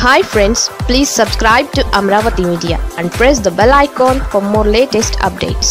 hi friends please subscribe to Amaravati media and press the bell icon for more latest updates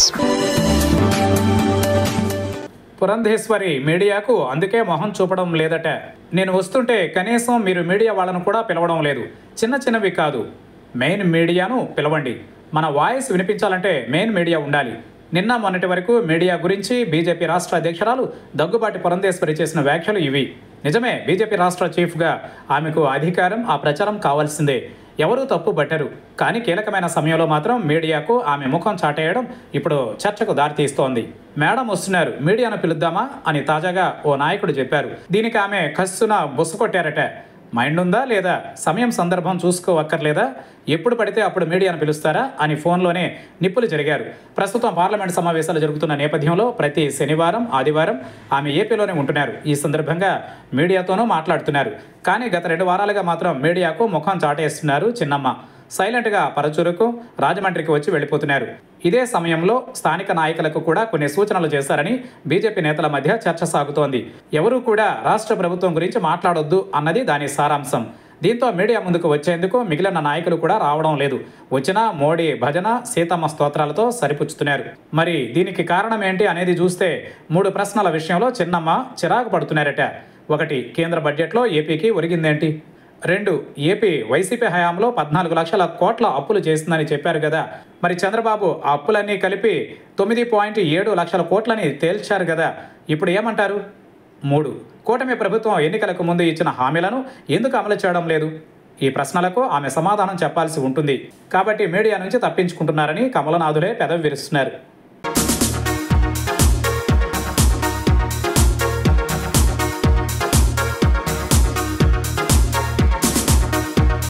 Purandeswari మీడియాకు అందుకే మొహం చూపడం లేదట నేను వస్తుంటే కనీసం మీరు మీడియా వాళ్ళను కూడా పిలవడం లేదు చిన్న చిన్నవి కాదు మెయిన్ మీడియాను పిలవండి మన వాయిస్ వినిపించాలంటే మెయిన్ మీడియా ఉండాలి నిన్న మొన్నటి వరకు మీడియా గురించి బీజేపీ రాష్ట్ర అధ్యక్షురాలు దగ్గుబాటి పురంధేశ్వరి చేసిన వ్యాఖ్యలు ఇవి నిజమే బీజేపీ రాష్ట్ర చీఫ్గా ఆమెకు అధికారం ఆ ప్రచారం కావాల్సిందే ఎవరూ తప్పు పట్టరు కానీ కీలకమైన సమయంలో మాత్రం మీడియాకు ఆమె ముఖం చాటేయడం ఇప్పుడు చర్చకు దారితీస్తోంది మేడం వస్తున్నారు మీడియాను పిలుద్దామా అని తాజాగా ఓ నాయకుడు చెప్పారు దీనికి ఆమె కస్సున బుస్సు కొట్టారట మైండ్ ఉందా లేదా సమయం సందర్భం చూసుకోవక్కర్లేదా ఎప్పుడు పడితే అప్పుడు మీడియాను పిలుస్తారా అని ఫోన్లోనే నిప్పులు జరిగారు ప్రస్తుతం పార్లమెంట్ సమావేశాలు జరుగుతున్న నేపథ్యంలో ప్రతి శనివారం ఆదివారం ఆమె ఏపీలోనే ఉంటున్నారు ఈ సందర్భంగా మీడియాతోనూ మాట్లాడుతున్నారు కానీ గత రెండు వారాలుగా మాత్రం మీడియాకు ముఖం చాటేస్తున్నారు చిన్నమ్మ సైలెంట్గా పరచూరుకు రాజమండ్రికి వచ్చి వెళ్ళిపోతున్నారు ఇదే సమయంలో స్థానిక నాయకులకు కూడా కొన్ని సూచనలు చేశారని బీజేపీ నేతల మధ్య చర్చ సాగుతోంది ఎవరూ కూడా రాష్ట్ర ప్రభుత్వం గురించి మాట్లాడొద్దు అన్నది దాని సారాంశం దీంతో మీడియా ముందుకు వచ్చేందుకు మిగిలిన నాయకులు కూడా రావడం లేదు వచ్చినా మోడీ భజన సీతమ్మ స్తోత్రాలతో సరిపుచ్చుతున్నారు మరి దీనికి కారణం ఏంటి అనేది చూస్తే మూడు ప్రశ్నల విషయంలో చిన్నమ్మ చిరాకు పడుతున్నారట ఒకటి కేంద్ర బడ్జెట్లో ఏపీకి ఒరిగిందేంటి రెండు ఏపీ వైసీపీ హయాంలో పద్నాలుగు లక్షల కోట్ల అప్పులు చేసిందని చెప్పారు కదా మరి చంద్రబాబు ఆ అప్పులన్నీ కలిపి తొమ్మిది పాయింట్ ఏడు లక్షల కోట్లని తేల్చారు కదా ఇప్పుడు ఏమంటారు మూడు కూటమి ప్రభుత్వం ఎన్నికలకు ముందు ఇచ్చిన హామీలను ఎందుకు అమలు చేయడం లేదు ఈ ప్రశ్నలకు ఆమె సమాధానం చెప్పాల్సి ఉంటుంది కాబట్టి మీడియా నుంచి తప్పించుకుంటున్నారని కమలనాథులే పెదవి విరుస్తున్నారు